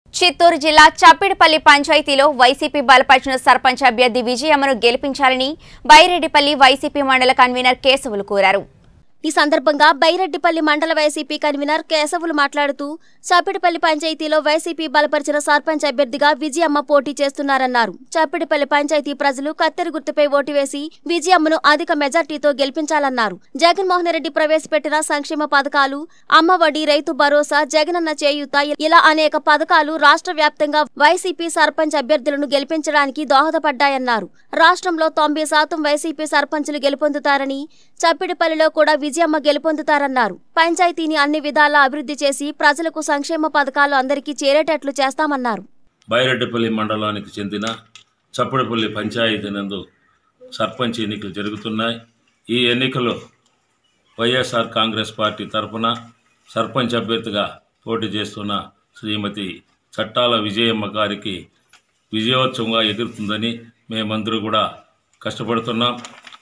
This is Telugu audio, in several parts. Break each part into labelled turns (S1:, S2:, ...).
S1: చిత్తూరు జిల్లా చప్పిడిపల్లి పంచాయతీలో వైసీపీ బలపరిచిన సర్పంచ్ అభ్యర్థి విజయమ్మను గెలిపించాలని బైరెడ్డిపల్లి వైసీపీ మండల కన్వీనర్ కేశవులు కోరారు
S2: ఈ సందర్భంగా బైరెడ్డిపల్లి మండల వైసీపీ కన్వీనర్ కేశవులు మాట్లాడుతూ చప్పిడిపల్లి పంచాయతీలో వైసీపీ బలపరిచిన సర్పంచ్ అభ్యర్థిగా విజయమ్మ పోటీ చేస్తున్నారన్నారు చప్పిడిపల్లి పంచాయతీ ప్రజలు కత్తెర గుర్తుపై ఓటు వేసి విజయమ్మను అధిక మెజార్టీతో గెలిపించాలన్నారు జగన్మోహన్ రెడ్డి ప్రవేశపెట్టిన సంక్షేమ పథకాలు అమ్మఒడి రైతు భరోసా జగనన్న చేయూత ఇలా అనేక పథకాలు రాష్ట్ర వ్యాప్తంగా వైసీపీ సర్పంచ్ అభ్యర్థులను గెలిపించడానికి దోహదపడ్డాయన్నారు రాష్ట్రంలో తొంభై శాతం వైసీపీ సర్పంచులు గెలుపొందుతారని చప్పిడిపల్లిలో కూడా విజయమ్మ గెలుపొందుతారన్నారు పంచాయతీని అన్ని విధాలా అభివృద్ధి చేసి ప్రజలకు సంక్షేమ పథకాలు అందరికీ చేరేటట్లు చేస్తామన్నారు
S3: బైరెడ్డిపల్లి మండలానికి చెందిన చప్పుడుపల్లి పంచాయతీ నందు సర్పంచ్ ఎన్నికలు జరుగుతున్నాయి ఈ ఎన్నికలో వైఎస్ఆర్ కాంగ్రెస్ పార్టీ తరఫున సర్పంచ్ అభ్యర్థిగా పోటీ చేస్తున్న శ్రీమతి చట్టాల విజయమ్మ గారికి విజయోత్సవంగా ఎదురుతుందని మేమందరూ కూడా కష్టపడుతున్నాం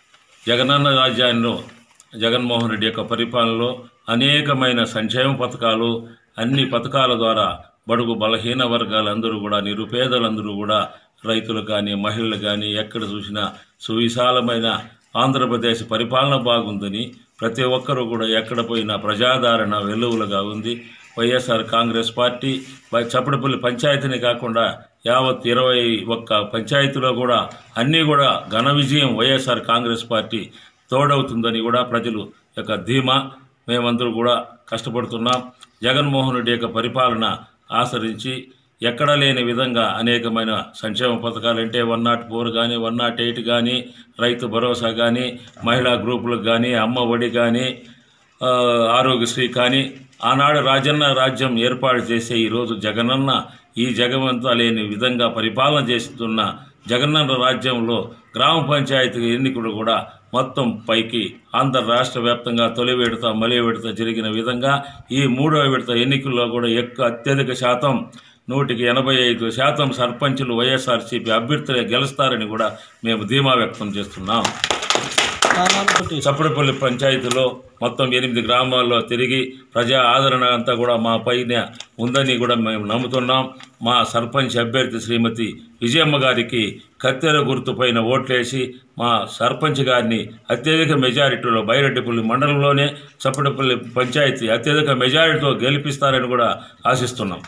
S3: జగనన్న రాజ్యాన్ని జగన్మోహన్ రెడ్డి యొక్క పరిపాలనలో అనేకమైన సంక్షేమ పథకాలు అన్ని పథకాల ద్వారా బడుగు బలహీన వర్గాలందరూ కూడా నిరుపేదలందరూ కూడా రైతులు కానీ మహిళలు కానీ ఎక్కడ చూసినా సువిశాలమైన ఆంధ్రప్రదేశ్ పరిపాలన బాగుందని ప్రతి ఒక్కరూ కూడా ఎక్కడ పోయినా ప్రజాదరణ వెలువలుగా ఉంది వైఎస్ఆర్ కాంగ్రెస్ పార్టీ బై- చప్పడపల్లి పంచాయతీని కాకుండా యావత్ ఇరవై ఒక్క పంచాయతీలో కూడా అన్నీ కూడా ఘన విజయం వైఎస్ఆర్ కాంగ్రెస్ పార్టీ తోడవుతుందని కూడా ప్రజలు యొక్క ధీమా మేమందరూ కూడా కష్టపడుతున్నాం జగన్మోహన్ రెడ్డి యొక్క పరిపాలన ఆచరించి ఎక్కడా లేని విధంగా అనేకమైన సంక్షేమ పథకాలు అంటే వన్ నాట్ ఫోర్ కానీ వన్ నాట్ ఎయిట్ కానీ రైతు భరోసా కానీ మహిళా గ్రూపులకు కానీ అమ్మ ఒడి కానీ ఆ, ఆరోగ్యశ్రీ కానీ ఆనాడు రాజన్న రాజ్యం ఏర్పాటు చేసే ఈరోజు జగనన్న ఈ జగమంతా లేని విధంగా పరిపాలన చేస్తున్న జగనన్న రాజ్యంలో గ్రామ పంచాయతీ ఎన్నికలు కూడా మొత్తం పైకి ఆంధ్ర రాష్ట్ర వ్యాప్తంగా తొలి విడత మలి విడత జరిగిన విధంగా ఈ మూడవ విడత ఎన్నికల్లో కూడా ఎక్కువ అత్యధిక శాతం నూటికి ఎనభై ఐదు శాతం సర్పంచులు వైఎస్ఆర్సీపీ అభ్యర్థులే గెలుస్తారని కూడా మేము ధీమా వ్యక్తం చేస్తున్నాం చప్పడపల్లి పంచాయతీలో మొత్తం ఎనిమిది గ్రామాల్లో తిరిగి ప్రజా ఆదరణ అంతా కూడా మా పైన ఉందని కూడా మేము నమ్ముతున్నాం మా సర్పంచ్ అభ్యర్థి శ్రీమతి విజయమ్మ గారికి కత్తెర గుర్తు పైన ఓట్లేసి మా సర్పంచ్ గారిని అత్యధిక మెజారిటీలో బైరెడ్డిపల్లి మండలంలోనే చప్పడపల్లి పంచాయతీ అత్యధిక మెజారిటీతో గెలిపిస్తారని కూడా ఆశిస్తున్నాం